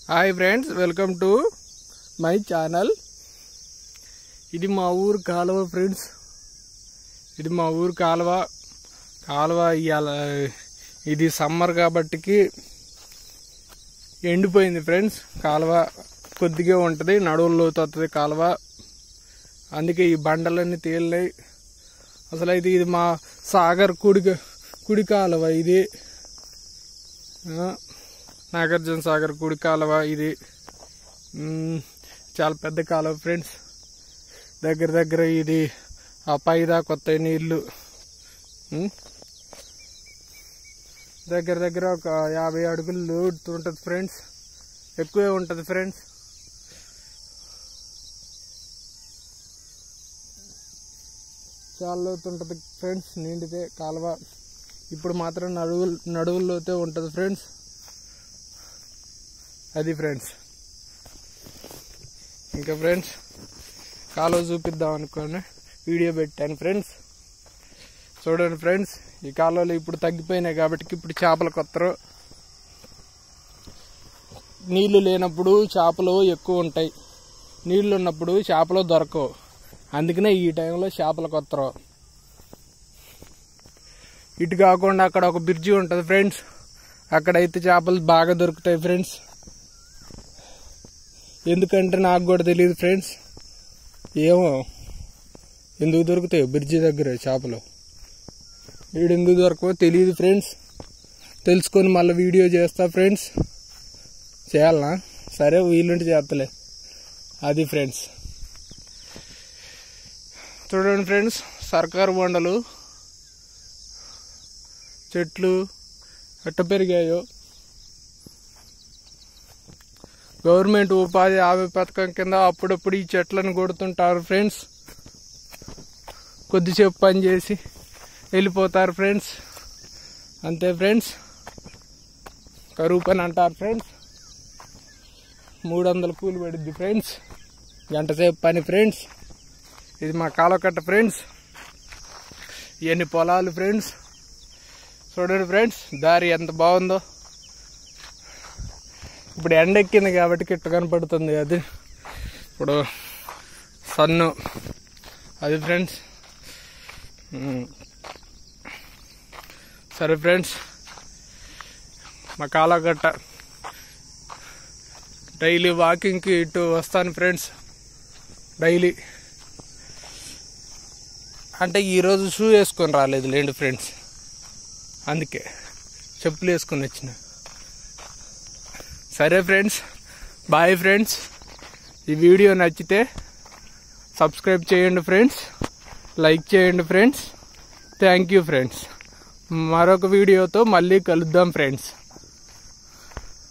Hi friends welcome to my channel ఇది మా ఊరు కాలువ ఫ్రెండ్స్ ఇది మా ఊరు కాలువ కాలువ ఇవాళ ఇది సమ్మర్ కాబట్టికి ఎండిపోయింది ఫ్రెండ్స్ కాలువ కొద్దిగా ఉంటుంది నడువుల్లో వస్తుంది కాలువ అందుకే ఈ బండలన్నీ తేలినాయి అసలు అయితే ఇది మా సాగర్ కుడి కుడి కాలువ ఇది ఆ, నాగార్జున సాగర్ కుడి కాలువ ఇది మ్, చాలా పెద్ద కాలువ ఫ్రెండ్స్ దగ్గర దగ్గర ఇది ఆ పైదా కొత్త నీళ్ళు మ్, దగ్గర దగ్గర ఒక యాభై అడుగులు ఉంటుంది ఫ్రెండ్స్ ఎక్కువే ఉంటుంది ఫ్రెండ్స్ చాలా లోతు ఉంటుంది ఫ్రెండ్స్ నిండితే కాలువ ఇప్పుడు మాత్రం నడువు నడువుల్లోతే ఉంటుంది ఫ్రెండ్స్ అది ఫ్రెండ్స్ ఇంకా ఫ్రెండ్స్ కాలువ చూపిద్దాం అనుకోని వీడియో పెట్టాను ఫ్రెండ్స్ చూడండి ఫ్రెండ్స్ ఈ కాలువలు ఇప్పుడు తగ్గిపోయినాయి కాబట్టి ఇప్పుడు చేపలు కొత్తరు నీళ్లు లేనప్పుడు చేపలు ఎక్కువ ఉంటాయి నీళ్లు ఉన్నప్పుడు చేపలు దొరకవు అందుకనే ఈ టైంలో చేపలు కొత్తరు ఇటు కాకుండా అక్కడ ఒక బ్రిడ్జి ఉంటుంది ఫ్రెండ్స్ అక్కడైతే చేపలు బాగా దొరుకుతాయి ఫ్రెండ్స్ ఎందుకంటే నాకు కూడా తెలియదు ఫ్రెండ్స్ ఏమో ఎందుకు దొరుకుతాయి బ్రిడ్జి దగ్గర చేపలు వీడు ఎందుకు దొరకవో తెలియదు ఫ్రెండ్స్ తెలుసుకొని మళ్ళీ వీడియో చేస్తా ఫ్రెండ్స్ చేయాలనా సరే వీలుంటే చేస్తలే అది ఫ్రెండ్స్ చూడండి ఫ్రెండ్స్ సర్కారు బండలు చెట్లు ఎట్ట పెరిగాయో గవర్నమెంట్ ఉపాధి హామీ పథకం కింద అప్పుడప్పుడు ఈ చెట్లను కొడుతుంటారు ఫ్రెండ్స్ కొద్దిసేపు పని చేసి వెళ్ళిపోతారు ఫ్రెండ్స్ అంతే ఫ్రెండ్స్ కరువు పని అంటారు ఫ్రెండ్స్ మూడు వందల కూలి పడుద్ది ఫ్రెండ్స్ గంట సేపు పని ఫ్రెండ్స్ ఇది మా కాలకట్ట ఫ్రెండ్స్ ఇవన్నీ పొలాలు ఫ్రెండ్స్ చూడండి ఫ్రెండ్స్ దారి ఎంత బాగుందో ఇప్పుడు ఎండ ఎక్కింది కాబట్టి కిట్ట కనపడుతుంది అది ఇప్పుడు సన్ను అది ఫ్రెండ్స్ ఉమ్. సరే ఫ్రెండ్స్ మా కాలగట్ట డైలీ వాకింగ్కి ఇటు వస్తాను ఫ్రెండ్స్ డైలీ అంటే ఈరోజు షూ వేసుకొని రాలేదు లేండి ఫ్రెండ్స్ అందుకే చెప్పులు వేసుకొని వచ్చిన సరే ఫ్రెండ్స్ బాయ్ ఫ్రెండ్స్ ఈ వీడియో నచ్చితే సబ్స్క్రైబ్ చేయండి ఫ్రెండ్స్ లైక్ చేయండి ఫ్రెండ్స్ థ్యాంక్ యూ ఫ్రెండ్స్ మరొక వీడియోతో మళ్ళీ కలుద్దాం ఫ్రెండ్స్